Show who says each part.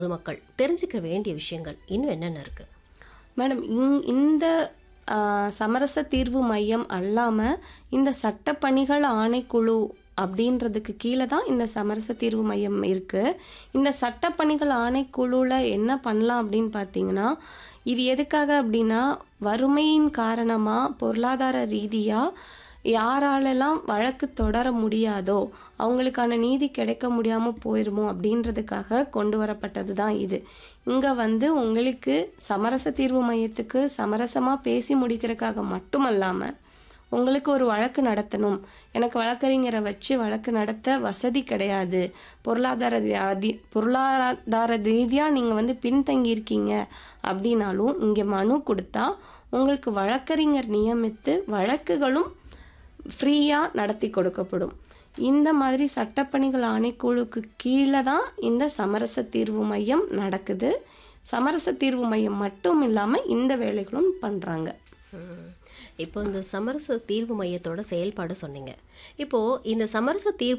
Speaker 1: பொதுமக்கள் தெரிஞ்சுக்க வேண்டிய விஷயங்கள் இன்னும் என்னென்ன இருக்கு
Speaker 2: மேடம் இங் இந்த ஆ, சமரச தீர்வு மையம் அல்லாமல் இந்த சட்டப்பணிகள் ஆணைக்குழு அப்படின்றதுக்கு கீழே தான் இந்த சமரச தீர்வு மையம் இருக்குது இந்த சட்டப்பணிகள் ஆணைக்குழுவில் என்ன பண்ணலாம் அப்படின்னு பார்த்தீங்கன்னா இது எதுக்காக அப்படின்னா வறுமையின் காரணமாக பொருளாதார ரீதியாக யாராலெல்லாம் வழக்கு தொடர முடியாதோ அவங்களுக்கான நீதி கிடைக்க முடியாமல் போயிருமோ அப்படின்றதுக்காக கொண்டு வரப்பட்டது தான் இது இங்கே வந்து உங்களுக்கு சமரச தீர்வு மையத்துக்கு சமரசமாக பேசி முடிக்கிறதுக்காக மட்டுமல்லாமல் உங்களுக்கு ஒரு வழக்கு நடத்தணும் எனக்கு வழக்கறிஞரை வச்சு வழக்கு நடத்த வசதி கிடையாது பொருளாதார ரீ- அதி பொருளாதார ரீதியாக நீங்கள் வந்து பின்தங்கியிருக்கீங்க அப்படின்னாலும் இங்கே மனு கொடுத்தா உங்களுக்கு வழக்கறிஞர் நியமித்து வழக்குகளும் ஃப்ரீயாக நடத்தி கொடுக்கப்படும் இந்த மாதிரி சட்டப்பணிகள் ஆணைக்குழுக்கு கீழே தான் இந்த சமரச தீர்வு மையம் நடக்குது சமரச தீர்வு மையம் மட்டும் இல்லாமல் இந்த வேலைகளும் பண்ணுறாங்க
Speaker 1: ம். இப்போ இந்த சமரச தீர்வு மையத்தோட செயல்பாடு சொன்னீங்க இப்போ இந்த சமரச தீர்வு